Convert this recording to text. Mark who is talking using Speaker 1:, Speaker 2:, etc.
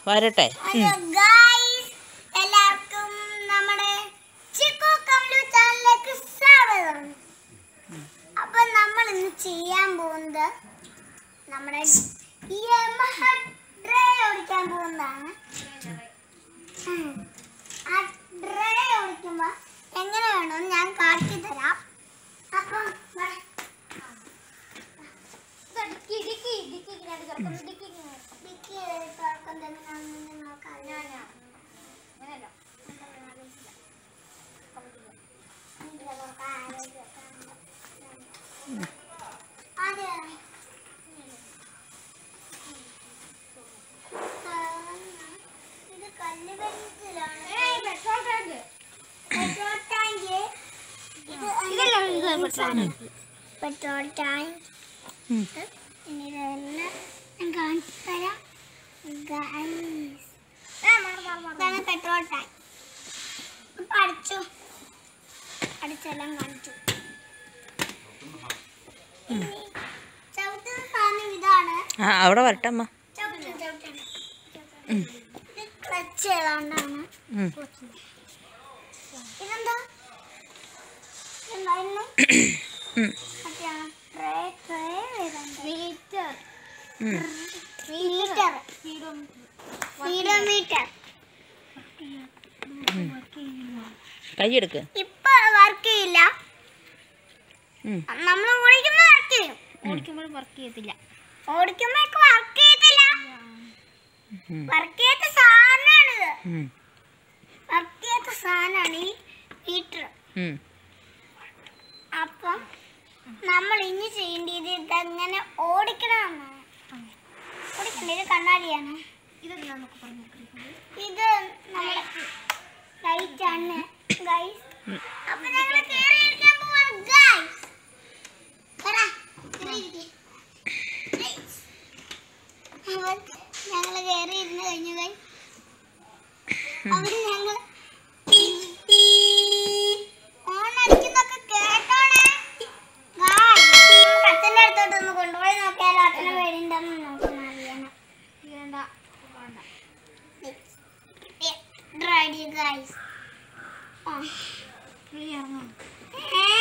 Speaker 1: വരട്ടെ ഉം.
Speaker 2: ഗായ്സ് എല്ലാവർക്കും നമ്മുടെ ചിക്കു കമ്ലു ചാനലിലേക്ക് സ്വാഗതം അപ്പൊ നമ്മൾ ഇന്ന് ചെയ്യാൻ പോകുന്നത് നമ്മുടെ യമഹ ഡ്രൈ ഓടിക്കാൻ പോകുന്നതാണ് ഉം. ആ ഡ്രൈ ഓടിക്കുമ്പോ എങ്ങനെ വേണമെന്ന് ഞാൻ കാട്ടി തരാം അപ്പം വാ. ഡിക്കി തുറക്കുന്നത് എങ്ങനെയാണെന്ന് നോക്കാം അതെ ഇത് കല്ല് ബെഞ്ചിലാണ് പെട്രോൾ ടാങ്ക് ഇത് പെട്രോൾ ടാങ്ക്
Speaker 1: ഉം.
Speaker 2: ഇനി ഇതെല്ലാം ഞാൻ കാണിച്ചു തരാം ഗൈസ് ഇതാണ് പെട്രോൾ ടാങ്ക് ഇപ്പൊ അടിച്ചു അടിച്ചെല്ലാം കാണിച്ചു ഇനി ചവിട്ടുന്ന സാധനം ഇതാണ്
Speaker 1: ആ അവിടെ വരട്ടെ അമ്മ
Speaker 2: ചവിട്ടും ചവിട്ടും ഇത് ക്ലച്ച് ഏതാണ്ടാണ്
Speaker 1: ഉം.
Speaker 2: ഇതെന്താ ഇതെന്തായിരുന്നു
Speaker 1: ഉം.
Speaker 2: മറ്റേ ട്രേ ട്രേ മീറ്റർ
Speaker 1: ഉം.
Speaker 2: മീറ്റർ സ്പീഡോമീറ്റർ
Speaker 1: കൈയെടുക്ക്
Speaker 2: ഇപ്പൊ വർക്ക് ചെയ്യില്ല
Speaker 1: ഉം.
Speaker 2: നമ്മൾ ഓടിക്കുമ്പോ വർക്ക് ചെയ്യും
Speaker 3: ഓടിക്കുമ്പോൾ വർക്ക് ചെയ്യത്തില്ല
Speaker 2: ഓടിക്കുമ്പോ വർക്ക് ചെയ്യത്തില്ല
Speaker 1: ഉം.
Speaker 2: വർക്ക് ചെയ്യാത്ത സാധനമാണിത്
Speaker 1: ഉം.
Speaker 2: വർക്ക് ചെയ്യാത്ത സാധനമാണ് ഈ മീറ്റർ
Speaker 1: ഉം.
Speaker 2: അപ്പം നമ്മൾ ഇനി ചെയ്യേണ്ടത് ഇതെങ്ങനെ ഓടിക്കണമെന്നാണ് ഓടിക്കണ്ടേ ഇത് കണ്ണാടിയാണ്
Speaker 3: ഇതെന്താ നമുക്ക് പറഞ്ഞു
Speaker 2: ഇത് നമ്മുടെ ലൈറ്റ് ആണ് ഗൈസ് അപ്പൊ ഞങ്ങൾ കേറിയിരിക്കാൻ പോവാണ് ഗൈസ് ഞങ്ങൾ കേറി ഇരുന്ന് കഴിഞ്ഞു ഗൈസ് അവര് ഞങ്ങൾ ഓൺ അടിക്കുന്നൊക്കെ കേട്ടോണേ ഗൈസ് അച്ഛൻ്റെ അടുത്തോട്ട് ഒന്ന് കൊണ്ടുപോയി നോക്കിയാലോ അച്ഛനെ പേടിണ്ടെന്ന് നോക്കണം അറിയണം
Speaker 3: വേണ്ട വേണ്ട
Speaker 2: ready guys. Oh.
Speaker 3: ഫ്രീ ഇറങ്ങാം
Speaker 2: Eh?